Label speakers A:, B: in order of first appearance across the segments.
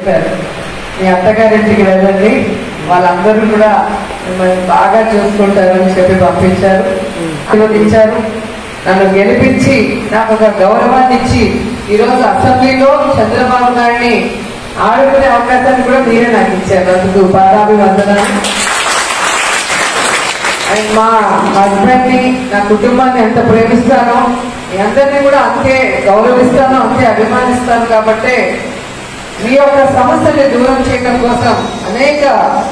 A: చెప్పారు మీ అత్తగారింటికి వెళ్ళండి వాళ్ళందరూ కూడా మిమ్మల్ని బాగా చూసుకుంటారని చెప్పి పంపించారు ఆశీర్వదించారు నన్ను గెలిపించి నాకు ఒక గౌరవాన్ని ఇచ్చి ఈరోజు అసెంబ్లీలో చంద్రబాబు నాయుడిని ఆడుకునే అవకాశాన్ని కూడా మీరే నాకు ఇచ్చారు అందుకు పాదాభివందనాలు అండ్ మా హస్బెండ్ ని నా కుటుంబాన్ని ఎంత ప్రేమిస్తానో మీ అందరినీ కూడా అంతే గౌరవిస్తాను అంతే అభిమానిస్తాను కాబట్టి మీ యొక్క సమస్యని దూరం చేయడం కోసం అనేక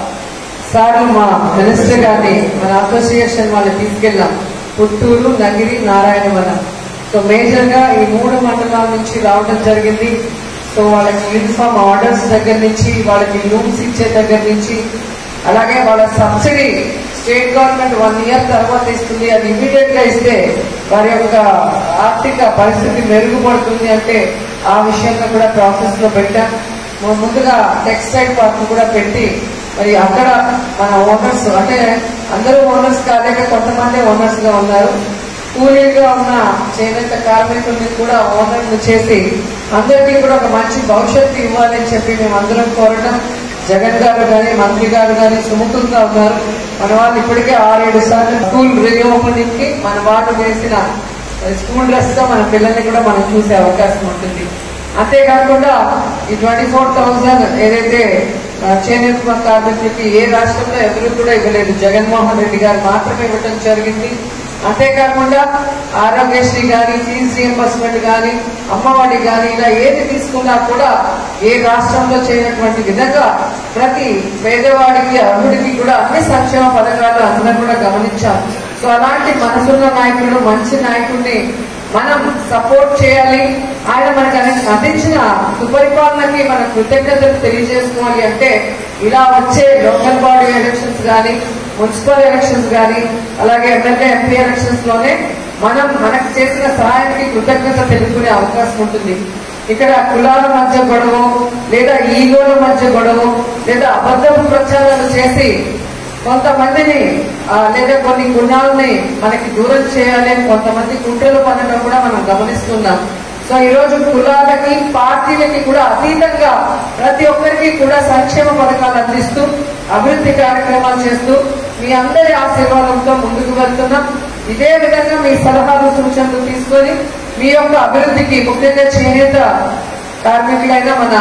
A: సార్లు మా మినిస్టర్ గారిని మన అసోసియేషన్ వాళ్ళు తీసుకెళ్ళాం పుత్తూరు నగిరి నారాయణవనం సో మేజర్ గా ఈ మూడు మండలాల నుంచి రావడం జరిగింది సో వాళ్ళకి యూనిఫామ్ ఆర్డర్స్ దగ్గర నుంచి వాళ్ళకి రూమ్స్ ఇచ్చే దగ్గర నుంచి అలాగే వాళ్ళ subsidy state government one year తర్వాత ఇస్తుంది అది ఇమీడియట్ గా ఇస్తే వారి యొక్క ఆర్థిక పరిస్థితి మెరుగుపడుతుంది అంటే ఆ విషయంలో కూడా ప్రాసెస్ లో పెట్టాం ము- ముందుగా టెక్స్టైల్ పార్క్ కూడా పెట్టి మరి అక్కడ మన ఓనర్స్ అంటే అందరూ ఓనర్స్ కాలేక కొంతమంది ఓనర్స్ గా ఉన్నారు కూలీగా ఉన్న చేనేత కార్మికుల్ని కూడా ఓనర్లు చేసి అందరికీ కూడా ఒక మంచి భవిష్యత్తు ఇవ్వాలని చెప్పి మేము అందరం కోరడం జగన్ గారు కానీ మంత్రి గారు కానీ సుముఖంగా ఉన్నారు మన వాళ్ళు ఇప్పటికే ఆరేడు సార్లు స్కూల్ రీఓపెనింగ్ కి మన వాళ్ళు వేసిన స్కూల్ డ్రెస్ గా మన పిల్లల్ని కూడా మనం చూసే అవకాశం ఉంటుంది అంతేకాకుండా ఈ ట్వంటీ ఫోర్ థౌసండ్ ఏదైతే ఆ, చేనేత కార్మికులకి ఏ రాష్ట్రంలో ఎవరు కూడా ఇవ్వలేదు జగన్మోహన్ రెడ్డి గారు మాత్రమే ఇవ్వడం జరిగింది అంతేకాకుండా ఆరోగ్యశ్రీ కానీ ఫీజు రియంబర్స్మెంట్ కానీ అమ్మఒడి కానీ ఇలా ఏది తీసుకున్నా కూడా ఏ రాష్ట్రంలో చేయనటువంటి విధంగా ప్రతి పేదవాడికి అర్హుడికి కూడా అన్ని సంక్షేమ పథకాలు అందరం కూడా గమనించాం సో అలాంటి మనసున్న నాయకుడు మంచి నాయకుడిని మనం సపోర్ట్ చేయాలి ఆయన మనకు అనే- అందించిన సుపరిపాలనకి మన కృతజ్ఞతలు తెలియజేసుకోవాలి అంటే ఇలా వచ్చే లోకల్ బాడీ ఎలక్షన్స్ కానీ మున్సిపల్ ఎలక్షన్స్ కానీ అలాగే ఎమ్మెల్యే ఎంపీ ఎలక్షన్స్ లోనే మనం మనకు చేసిన సహాయానికి కృతజ్ఞత తెలుపుకునే అవకాశం ఉంటుంది ఇక్కడ కులాల మధ్య గొడవ లేదా ఈగోల మధ్య గొడవ లేదా అబద్ధపు ప్రచారాలు చేసి కొంతమందిని ఆ, లేదా కొన్ని గుణాలని మనకి దూరం చేయాలి అని కొంతమంది కుట్రలు పనడం కూడా మనం గమనిస్తున్నాం సో ఈ రోజు కులాలకి పార్టీలకి కూడా అతీతంగా ప్రతి ఒక్కరికి కూడా సంక్షేమ పథకాలు అందిస్తూ అభివృద్ధి కార్యక్రమాలు చేస్తూ మీ అందరి ఆశీర్వాదంతో ముందుకు వెళ్తున్నాం ఇదే విధంగా మీ సలహాలు సూచనలు తీసుకొని మీ యొక్క అభివృద్ధికి ముఖ్యంగా చేనేత కార్మికులైన మన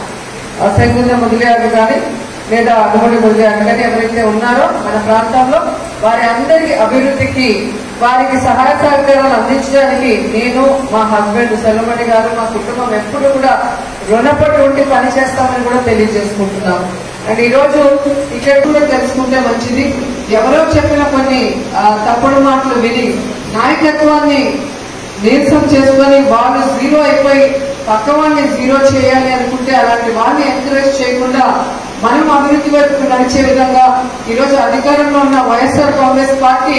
A: సెంగుంద ముదిలేరు కానీ లేదా అడుగుడి ముదిలేరు కానీ ఎవరైతే ఉన్నారో మన ప్రాంతంలో వారి అందరి అభివృద్ధికి వారికి సహాయ సహకారాలు అందించడానికి నేను మా హస్బెండ్ సెలమణి గారు మా కుటుంబం ఎప్పుడు కూడా రుణపడి ఉండి పనిచేస్తామని కూడా తెలియజేసుకుంటున్నాం అండ్ ఈ రోజు ఇక్కడ కూడా తెలుసుకుంటే మంచిది ఎవరో చెప్పిన కొన్ని ఆ, తప్పుడు మాటలు విని నాయకత్వాన్ని నీరసం చేసుకొని వాళ్ళు జీరో అయిపోయి పక్క వాళ్ళని జీరో చేయాలి అనుకుంటే అలాంటి వాళ్ళని ఎంకరేజ్ చేయకుండా మనం అభివృద్ధి వైపు నడిచే విధంగా ఈరోజు అధికారంలో ఉన్న వైఎస్ఆర్ కాంగ్రెస్ పార్టీ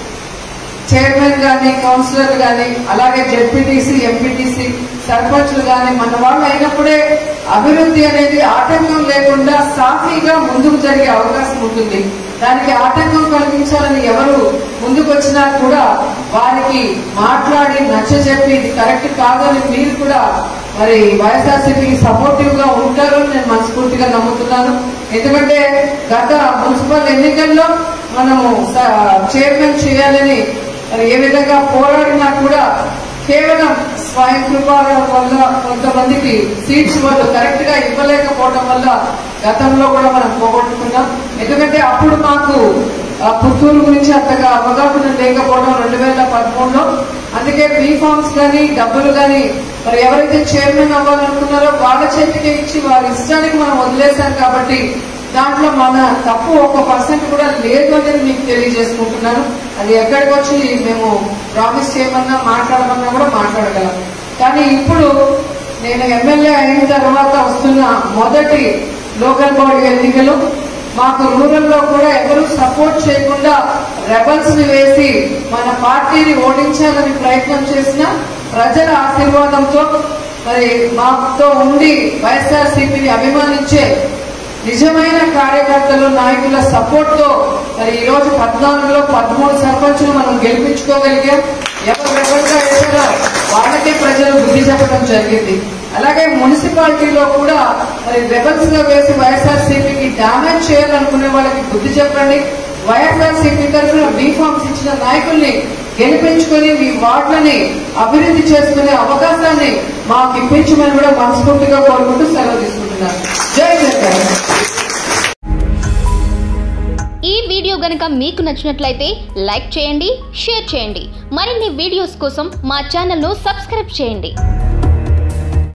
A: చైర్మన్ గాని కౌన్సిలర్ గాని అలాగే జెడ్పీటీసీ ఎంపీటీసీ సర్పంచ్లు గాని మన వాళ్ళు అయినప్పుడే అభివృద్ధి అనేది ఆటంకం లేకుండా సాఫీగా ముందుకు జరిగే అవకాశం ఉంటుంది దానికి ఆటంకం కలిగించాలని ఎవరు ముందుకు వచ్చినా కూడా వారికి మాట్లాడి నచ్చ చెప్పి ఇది కరెక్ట్ కాదని మీరు కూడా మరి వైఎస్ఆర్సీపీకి సపోర్టివ్ గా ఉంటారు అని నేను మనస్ఫూర్తిగా నమ్ముతున్నాను ఎందుకంటే గత మున్సిపల్ ఎన్నికల్లో మనము స- చైర్మన్ చేయాలని మరి ఏ విధంగా పోరాడినా కూడా కేవలం స్వయం కృపాల వల్ల కొంతమందికి సీట్స్ వాళ్ళు కరెక్ట్ గా ఇవ్వలేకపోవడం వల్ల గతంలో కూడా మనం పోగొట్టుకున్నాం ఎందుకంటే అప్పుడు మాకు ఆ పుత్తూరు గురించి అంతగా అవగాహన లేకపోవడం రెండు వేల పదమూడులో అందుకే బీ ఫార్మ్స్ కానీ డబ్బులు కానీ మరి ఎవరైతే చైర్మన్ అవ్వాలనుకున్నారో వాళ్ళ చేతికి ఇచ్చి వారి ఇష్టానికి మనం వదిలేశాం కాబట్టి దాంట్లో మన తప్పు ఒక పర్సెంట్ కూడా లేదు అనేది మీకు తెలియజేసుకుంటున్నాను అది ఎక్కడికి వచ్చి మేము ప్రామిస్ చేయమన్నా మాట్లాడమన్నా కూడా మాట్లాడగలం కానీ ఇప్పుడు నేను ఎమ్మెల్యే అయిన తర్వాత వస్తున్న మొదటి లోకల్ బాడీ ఎన్నికలు మాకు రూరల్ లో కూడా ఎవరు సపోర్ట్ చేయకుండా రెబల్స్ ని వేసి మన పార్టీని ఓడించాలని ప్రయత్నం చేసిన ప్రజల ఆశీర్వాదంతో మరి మాతో ఉండి వైఎస్ఆర్ సిపిని అభిమానించే నిజమైన కార్యకర్తలు నాయకుల సపోర్ట్ తో మరి ఈ రోజు పద్నాలుగులో పదమూడు సర్పంచులు మనం గెలిపించుకోగలిగాం ఎవరు ఎవరిగా వేసారో వాళ్ళకే ప్రజలు బుద్ధి చెప్పడం జరిగింది అలాగే మున్సిపాలిటీలో కూడా మరి రెబల్స్ గా వేసి వైఎస్ఆర్సీపీకి డామేజ్ చేయాలనుకునే వాళ్ళకి బుద్ధి చెప్పండి వైఎస్ఆర్సీపీ తరఫున బీఫామ్స్ ఇచ్చిన నాయకుల్ని గెలిపించుకొని మీ వార్డులని అభివృద్ధి చేసుకునే అవకాశాన్ని మాకు ఇప్పించమని కూడా మనస్ఫూర్తిగా కోరుకుంటూ సెలవు తీసుకుంటున్నాను జై జగన్
B: ఈ వీడియో గనుక మీకు నచ్చినట్లయితే లైక్ చేయండి షేర్ చేయండి మరిన్ని వీడియోస్ కోసం మా ఛానల్ను సబ్స్క్రైబ్ చేయండి